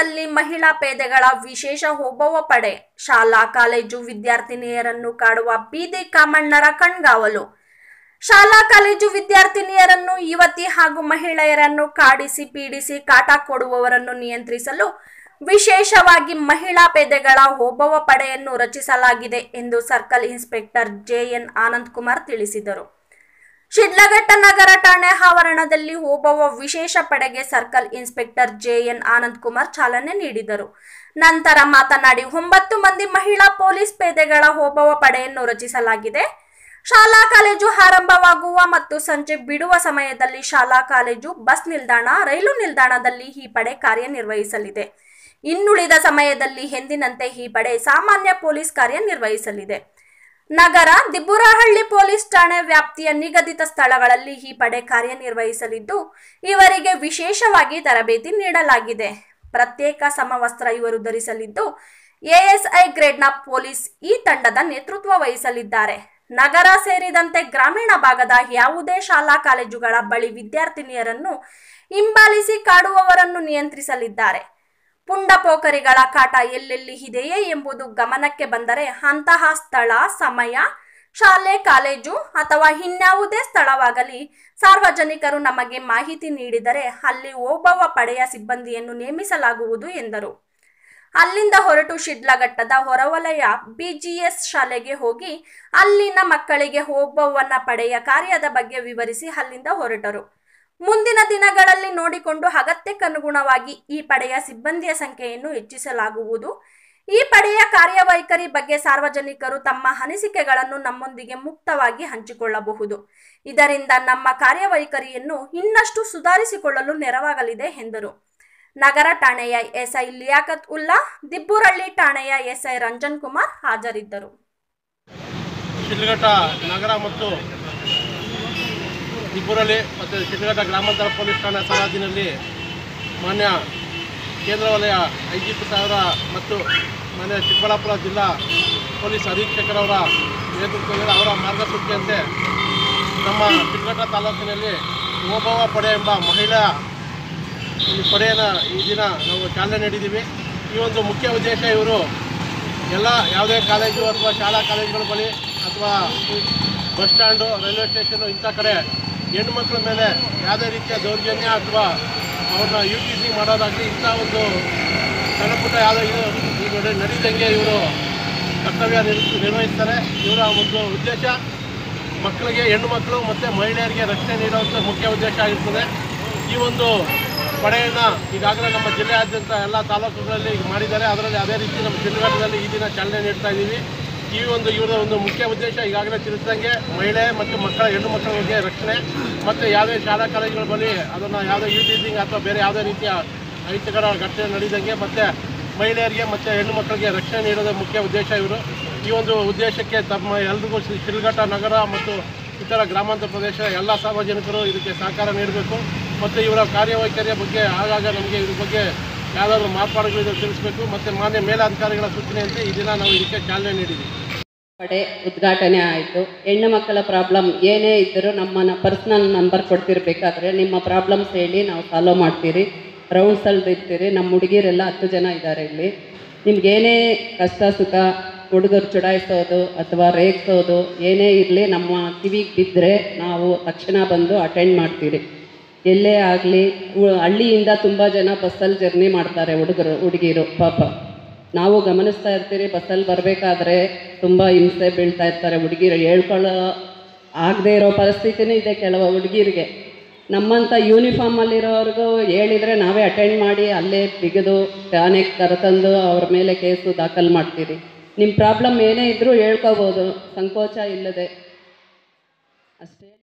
ಗ್ರಾಮದಲ್ಲಿ ಮಹಿಳಾ ಪೇದೆಗಳ ವಿಶೇಷ ಹೋಬವ್ವ ಪಡೆ ಶಾಲಾ ಕಾಲೇಜು ವಿದ್ಯಾರ್ಥಿನಿಯರನ್ನು ಕಾಡುವ ಬೀದಿ ಕಾಮಣ್ಣರ ಕಣ್ಗಾವಲು ಶಾಲಾ ಕಾಲೇಜು ವಿದ್ಯಾರ್ಥಿನಿಯರನ್ನು ಯುವತಿ ಹಾಗೂ ಮಹಿಳೆಯರನ್ನು ಕಾಡಿಸಿ ಪೀಡಿಸಿ ಕಾಟ ಕೊಡುವವರನ್ನು ನಿಯಂತ್ರಿಸಲು ವಿಶೇಷವಾಗಿ ಮಹಿಳಾ ಪೇದೆಗಳ ಹೋಬವ್ವ ಪಡೆಯನ್ನು ರಚಿಸಲಾಗಿದೆ ಎಂದು circle inspector JN Anand Kumar ತಿಳಿಸಿದರು ಶಿಡ್ಲಘಟ್ಟ ನಗರ ಠಾಣೆ ಆವರಣದಲ್ಲಿ ಹೋಬವ್ವ ವಿಶೇಷ ಪಡೆಗೆ circle inspector JN Anand Kumar ಚಾಲನೆ ನೀಡಿದರು ನಂತರ ಮಾತನಾಡಿ ಒಂಬತ್ತು ಮಂದಿ ಮಹಿಳಾ ಪೊಲೀಸ್ ಪೇದೆಗಳ ಹೋಬವ್ವ ಪಡೆಯನ್ನು ರಚಿಸಲಾಗಿದೆ ಶಾಲಾ ಕಾಲೇಜು ಆರಂಭವಾಗುವ ಮತ್ತು ಸಂಜೆ ಬಿಡುವ ಸಮಯದಲ್ಲಿ ಶಾಲಾ ಕಾಲೇಜು ಬಸ್ ನಿಲ್ದಾಣ ರೈಲು ನಿಲ್ದಾಣದಲ್ಲಿ ಈ ಪಡೆ ಕಾರ್ಯನಿರ್ವಹಿಸಲಿದೆ ಇನ್ನುಳಿದ ಸಮಯದಲ್ಲಿ ಎಂದಿನಂತೆ ಈ ಪಡೆ ಸಾಮಾನ್ಯ ಪೊಲೀಸ್ ಕಾರ್ಯನಿರ್ವಹಿಸಲಿದೆ ನಗರ ದಿಬ್ಬುರಹಳ್ಳಿ ಪೊಲೀಸ್ ಠಾಣೆ ವ್ಯಾಪ್ತಿಯ ನಿಗದಿತ ಸ್ಥಳಗಳಲ್ಲಿ ಈ ಪಡೆ ಕಾರ್ಯನಿರ್ವಹಿಸಲಿದ್ದು ಇವರಿಗೆ ವಿಶೇಷವಾಗಿ ತರಬೇತಿ ನೀಡಲಾಗಿದೆ ಪ್ರತ್ಯೇಕ ಸಮವಸ್ತ್ರ ಇವರು ಧರಿಸಲಿದ್ದು ಎಎಸ್ಐ ಗ್ರೇಡ್ನ ಪೊಲೀಸ್ ಈ ತಂಡದ ನೇತೃತ್ವ ವಹಿಸಲಿದ್ದಾರೆ ನಗರ ಸೇರಿದಂತೆ ಗ್ರಾಮೀಣ ಭಾಗದ ಯಾವುದೇ ಶಾಲಾ ಕಾಲೇಜುಗಳ ಬಳಿ ವಿದ್ಯಾರ್ಥಿನಿಯರನ್ನು ಹಿಂಬಾಲಿಸಿ ಕಾಡುವವರನ್ನು ನಿಯಂತ್ರಿಸಲಿದ್ದಾರೆ ಪುಂಡಪೋಖರಿಗಳ ಕಾಟ ಎಲ್ಲೆಲ್ಲಿ ಇದೆಯೇ ಎಂಬುದು ಗಮನಕ್ಕೆ ಬಂದರೆ ಅಂತಹ ಸ್ಥಳ ಸಮಯ ಶಾಲೆ ಕಾಲೇಜು ಅಥವಾ ಇನ್ಯಾವುದೇ ಸ್ಥಳವಾಗಲಿ ಸಾರ್ವಜನಿಕರು ನಮಗೆ ಮಾಹಿತಿ ನೀಡಿದರೆ ಅಲ್ಲಿ ಓಬವ್ವ ಪಡೆಯ ಸಿಬ್ಬಂದಿಯನ್ನು ನೇಮಿಸಲಾಗುವುದು ಎಂದರು ಅಲ್ಲಿಂದ ಹೊರಟು ಶಿಡ್ಲಘಟ್ಟದ ಹೊರವಲಯ ಬಿಜಿಎಸ್ ಶಾಲೆಗೆ ಹೋಗಿ ಅಲ್ಲಿನ ಮಕ್ಕಳಿಗೆ ಓಬವ್ವನ ಪಡೆಯ ಕಾರ್ಯದ ಬಗ್ಗೆ ವಿವರಿಸಿ ಅಲ್ಲಿಂದ ಹೊರಟರು ಮುಂದಿನ ದಿನಗಳಲ್ಲಿ ನೋಡಿಕೊಂಡು ಅಗತ್ಯಕ್ಕನುಗುಣವಾಗಿ ಈ ಪಡೆಯ ಸಿಬ್ಬಂದಿಯ ಸಂಖ್ಯೆಯನ್ನು ಹೆಚ್ಚಿಸಲಾಗುವುದು ಈ ಪಡೆಯ ಕಾರ್ಯವೈಖರಿ ಬಗ್ಗೆ ಸಾರ್ವಜನಿಕರು ತಮ್ಮ ಅನಿಸಿಕೆಗಳನ್ನು ನಮ್ಮೊಂದಿಗೆ ಮುಕ್ತವಾಗಿ ಹಂಚಿಕೊಳ್ಳಬಹುದು ಇದರಿಂದ ನಮ್ಮ ಕಾರ್ಯವೈಖರಿಯನ್ನು ಇನ್ನಷ್ಟು ಸುಧಾರಿಸಿಕೊಳ್ಳಲು ನೆರವಾಗಲಿದೆ ಎಂದರು ನಗರ ಠಾಣೆಯ ಎಸ್ಐ ಲಿಯಾಕತ್ ಉಲ್ಲಾ ದಿಬ್ಬುರಳ್ಳಿ ಠಾಣೆಯ ಎಸ್ಐ ರಂಜನ್ ಕುಮಾರ್ ಹಾಜರಿದ್ದರು ಶಿಡ್ಲಘಟ್ಟ ನಗರ ಮತ್ತು ಇಬ್ಬರಲ್ಲಿ ಮತ್ತು ಶಿಡ್ಲಘಟ್ಟ ಗ್ರಾಮಾಂತರ ಪೊಲೀಸ್ ಠಾಣೆ ಸರಹದ್ದಿನಲ್ಲಿ ಮಾನ್ಯ ಕೇಂದ್ರ ವಲಯ ಐ ಜಿ ಪಿ ಸಾಹೇಬರ ಮತ್ತು ಮಾನ್ಯ ಚಿಕ್ಕಬಳ್ಳಾಪುರ ಜಿಲ್ಲಾ ಪೊಲೀಸ್ ಅಧೀಕ್ಷಕರವರ ನೇತೃತ್ವದಲ್ಲಿ ಅವರ ಮಾರ್ಗಸೂಚಿಯಂತೆ ನಮ್ಮ ಶಿಡ್ಲಘಟ್ಟ ತಾಲೂಕಿನಲ್ಲಿ ಓಬವ್ವ ಪಡೆ ಎಂಬ ಮಹಿಳಾ ಈ ಪಡೆಯನ್ನು ಈ ದಿನ ನಾವು ಚಾಲನೆ ನೀಡಿದ್ದೀವಿ ಈ ಒಂದು ಮುಖ್ಯ ಉದ್ದೇಶ ಇವರು ಎಲ್ಲ ಯಾವುದೇ ಕಾಲೇಜು ಅಥವಾ ಶಾಲಾ ಕಾಲೇಜುಗಳ ಬಳಿ ಅಥವಾ ಬಸ್ ಸ್ಟ್ಯಾಂಡು ರೈಲ್ವೆ ಸ್ಟೇಷನು ಇಂಥ ಕಡೆ ಹೆಣ್ಮಕ್ಳ ಮೇಲೆ ಯಾವುದೇ ರೀತಿಯ ದೌರ್ಜನ್ಯ ಅಥವಾ ಅವ್ರನ್ನ ಯು ಟಿ ಸಿ ಮಾಡೋದಾಗಲಿ ಇಂಥ ಒಂದು ಸಣ್ಣ ಪುಟ್ಟ ಯಾವುದೋ ಇದು ಈಗ ನಡೆ- ನಡೀದಂಗೆ ಇವರು ಕರ್ತವ್ಯ ನಿರ್ ನಿರ್ವಹಿಸ್ತಾರೆ ಇವರ ಒಂದು ಉದ್ದೇಶ ಮಕ್ಕಳಿಗೆ ಹೆಣ್ಣು ಮಕ್ಕಳು ಮತ್ತು ಮಹಿಳೆಯರಿಗೆ ರಕ್ಷಣೆ ನೀಡುವಂಥ ಮುಖ್ಯ ಉದ್ದೇಶ ಆಗಿರ್ತದೆ ಈ ಒಂದು ಪಡೆಯನ್ನು ಈಗಾಗಲೇ ನಮ್ಮ ಜಿಲ್ಲೆಯಾದ್ಯಂತ ಎಲ್ಲ ತಾಲೂಕುಗಳಲ್ಲಿ ಈಗ ಮಾಡಿದ್ದಾರೆ ಅದರಲ್ಲಿ ಅದೇ ರೀತಿ ನಮ್ಮ ಜಿಲ್ಲೆಗಳಲ್ಲಿ ಈ ದಿನ ಚಾಲನೆ ನೀಡ್ತಾ ಇದ್ದೀವಿ ಈ ಒಂದು ಇವರ ಒಂದು ಮುಖ್ಯ ಉದ್ದೇಶ ಈಗಾಗಲೇ ತಿಳಿಸಿದಂಗೆ ಮಹಿಳೆ ಮತ್ತು ಮಕ್ಕಳ ಹೆಣ್ಣು ಮಕ್ಕಳ ಬಗ್ಗೆ ರಕ್ಷಣೆ ಮತ್ತು ಯಾವುದೇ ಶಾಲಾ ಕಾಲೇಜುಗಳ ಬಳಿ ಅದನ್ನು ಯಾವುದೇ ಯೂಟಿಸಿಂಗ್ ಅಥವಾ ಬೇರೆ ಯಾವುದೇ ರೀತಿಯ ಅಹಿತಕರ ಘಟನೆ ನಡೆದಂಗೆ ಮತ್ತು ಮಹಿಳೆಯರಿಗೆ ಮತ್ತು ಹೆಣ್ಣು ಮಕ್ಕಳಿಗೆ ರಕ್ಷಣೆ ನೀಡೋದೇ ಮುಖ್ಯ ಉದ್ದೇಶ ಇವರು ಈ ಒಂದು ಉದ್ದೇಶಕ್ಕೆ ತಮ್ಮ ಎಲ್ರಿಗೂ ಶಿ- ಶಿಡ್ಲಘಟ್ಟ ನಗರ ಮತ್ತು ಇತರ ಗ್ರಾಮಾಂತರ ಪ್ರದೇಶ ಎಲ್ಲ ಸಾರ್ವಜನಿಕರು ಇದಕ್ಕೆ ಸಹಕಾರ ನೀಡಬೇಕು ಮತ್ತು ಇವರ ಕಾರ್ಯವೈಖರಿಯ ಬಗ್ಗೆ ಆಗಾಗ ನಮಗೆ ಇದ್ರ ಬಗ್ಗೆ ಯಾವುದಾದ್ರೂ ಮಾರ್ಪಾಡುಗಳಿದ್ರೆ ತಿಳಿಸಬೇಕು ಮತ್ತು ಮಾನ್ಯ ಮೇಲಧಿಕಾರಿಗಳ ಸೂಚನೆಯಂತೆ ಈ ದಿನ ನಾವು ಇದಕ್ಕೆ ಚಾಲನೆ ನೀಡಿದ್ದೀವಿ ಪಡೆ ಉದ್ಘಾಟನೆ ಆಯಿತು ಹೆಣ್ಣು ಮಕ್ಕಳ ಪ್ರಾಬ್ಲಮ್ ಏನೇ ಇದ್ದರೂ ನಮ್ಮನ್ನ ಪರ್ಸ್ನಲ್ ನಂಬರ್ ಕೊಡ್ತಿರ್ಬೇಕಾದ್ರೆ ನಿಮ್ಮ ಪ್ರಾಬ್ಲಮ್ಸ್ ಹೇಳಿ ನಾವು ಸಾಲ್ವ್ ಮಾಡ್ತೀರಿ ರೌಂಡ್ಸಲ್ಲಿ ಇರ್ತೀರಿ ನಮ್ಮ ಹುಡುಗಿರೆಲ್ಲ ಹತ್ತು ಜನ ಇದ್ದಾರೆ ಇಲ್ಲಿ ನಿಮ್ಗೇನೇ ಕಷ್ಟ ಸುಖ ಹುಡುಗರು ಚುಡಾಯಿಸೋದು ಅಥವಾ ರೇಗಿಸೋದು ಏನೇ ಇರಲಿ ನಮ್ಮ ಕಿವಿಗೆ ಬಿದ್ದರೆ ನಾವು ತಕ್ಷಣ ಬಂದು ಅಟೆಂಡ್ ಮಾಡ್ತೀರಿ ಎಲ್ಲೇ ಆಗಲಿ ಹಳ್ಳಿಯಿಂದ ತುಂಬ ಜನ ಬಸ್ಸಲ್ಲಿ ಜರ್ನಿ ಮಾಡ್ತಾರೆ ಹುಡುಗರು ಹುಡುಗಿರು ಪಾಪ ನಾವು ಗಮನಿಸ್ತಾ ಇರ್ತೀರಿ ಬಸ್ಸಲ್ಲಿ ಬರಬೇಕಾದ್ರೆ ತುಂಬ ಹಿಂಸೆ ಬೀಳ್ತಾ ಇರ್ತಾರೆ ಹುಡುಗಿರು ಹೇಳ್ಕೊಳ್ಳೋ ಆಗದೆ ಇರೋ ಪರಿಸ್ಥಿತಿನೂ ಇದೆ ಕೆಲವು ಹುಡುಗಿರಿಗೆ ನಮ್ಮಂಥ ಯೂನಿಫಾರ್ಮಲ್ಲಿರೋರ್ಗೂ ಹೇಳಿದರೆ ನಾವೇ ಅಟೆಂಡ್ ಮಾಡಿ ಅಲ್ಲೇ ಬಿಗಿದು ಠಾಣೆಗೆ ಕರೆತಂದು ಅವ್ರ ಮೇಲೆ ಕೇಸು ದಾಖಲು ಮಾಡ್ತೀರಿ ನಿಮ್ಮ ಪ್ರಾಬ್ಲಮ್ ಏನೇ ಇದ್ದರೂ ಹೇಳ್ಕೋಬೋದು ಸಂಕೋಚ ಇಲ್ಲದೆ ಅಷ್ಟೇ